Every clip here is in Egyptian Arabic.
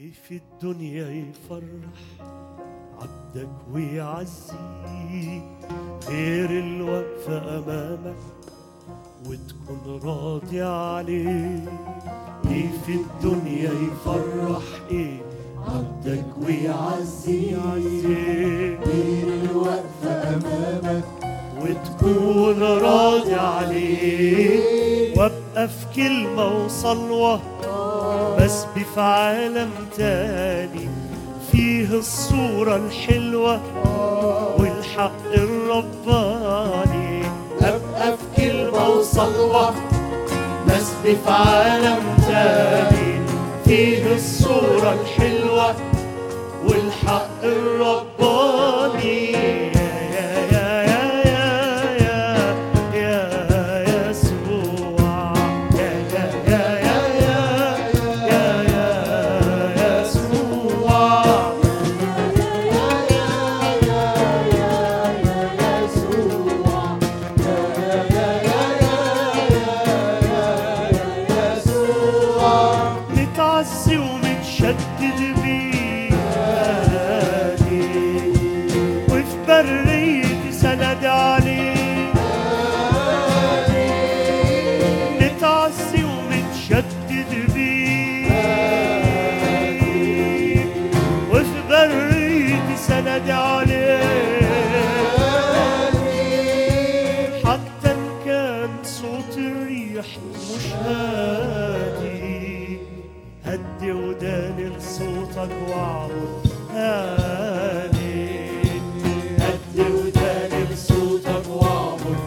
ايه في الدنيا يفرح عبدك ويعزيك غير الوقفة أمامك وتكون راضي عليه ايه في الدنيا يفرح ايه عبدك ويعزيك غير الوقفة أمامك وتكون راضي عليه وابقى في كلمة وصلوة بس في عالم تاني فيه الصورة الحلوة والحق الرباني ابقى في كلمة وصلوة بس في عالم تاني فيه الصورة الحلوة والحق الرباني يا يا يا يا يا يا يسوع يا يا يا يا يا يا يا يسوع متعزي ومتشدد بيه وفي برية سند عليه متعزي ومتشدد بيه وفي برية سند عليه حتى إن كان صوت الريح مش هادي هدي وداني لصوتك واعبد هادي هدي وداني لصوتك واعبد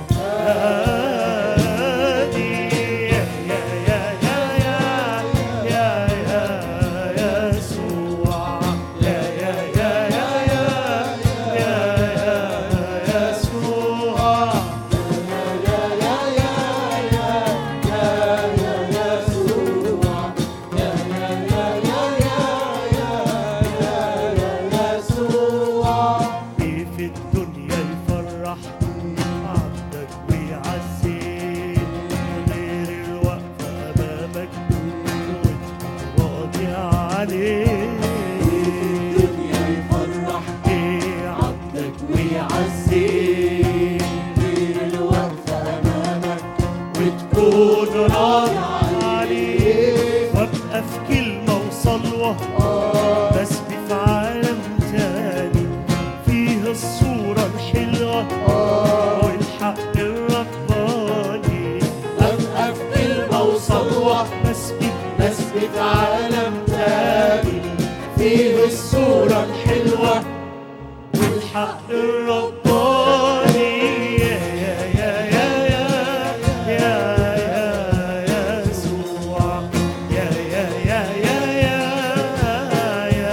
هادي يا يا يا يا يا يا يا يسوع يا يا يا يا يا يا يا يسوع ايه في الدنيا يفرح عبدك ويعزيك غير الوقفة أمامك وتكون راضي عليه الدنيا يفرح ايه عبدك ويعزيك غير الوقفة أمامك وتكون راضي عليه وابقى في كلمة وصلوة بس في عالم تاني فيه الصورة الحلوة والحق الرباني أبقى في كلمة وصلوة بس في بس في عالم تاني فيه الصورة الحلوة والحق الرباني يا يا يا يا يا يا يا يسوع يا يا يا يا يا يا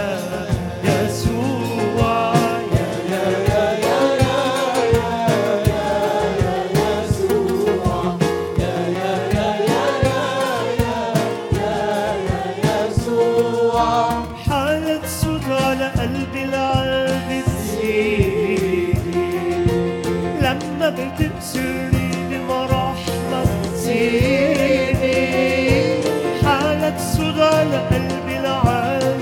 يسوع يا يا يا حالة سود على قلبي العالم تزيدي لما بتبصري بمراحمك تزيدي حالة سود على قلبي العالم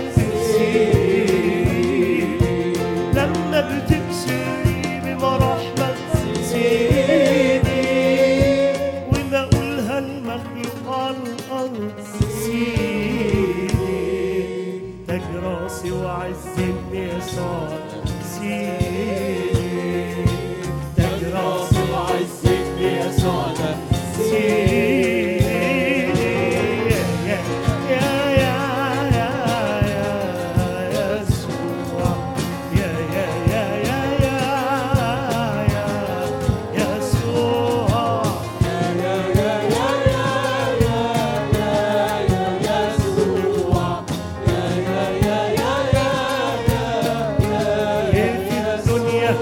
تزيدي لما بتبصري بمراحمك تزيدي وما اقولها المخلوق على الارض تزيدي تاج راسي وعز يسوع سيدي تاج راسي وعز يسوع سيدي يا يا يا يا يا يسوع يا يا يا يا يا يا يسوع في الدنيا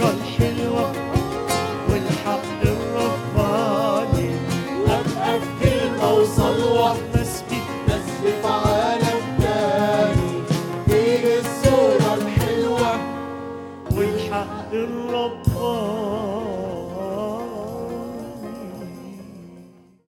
الحلوة والحق الرباني أبقى في كلمة وصلوة مسبي نسبي في عالم تاني فيه الصورة الحلوة والحق الرباني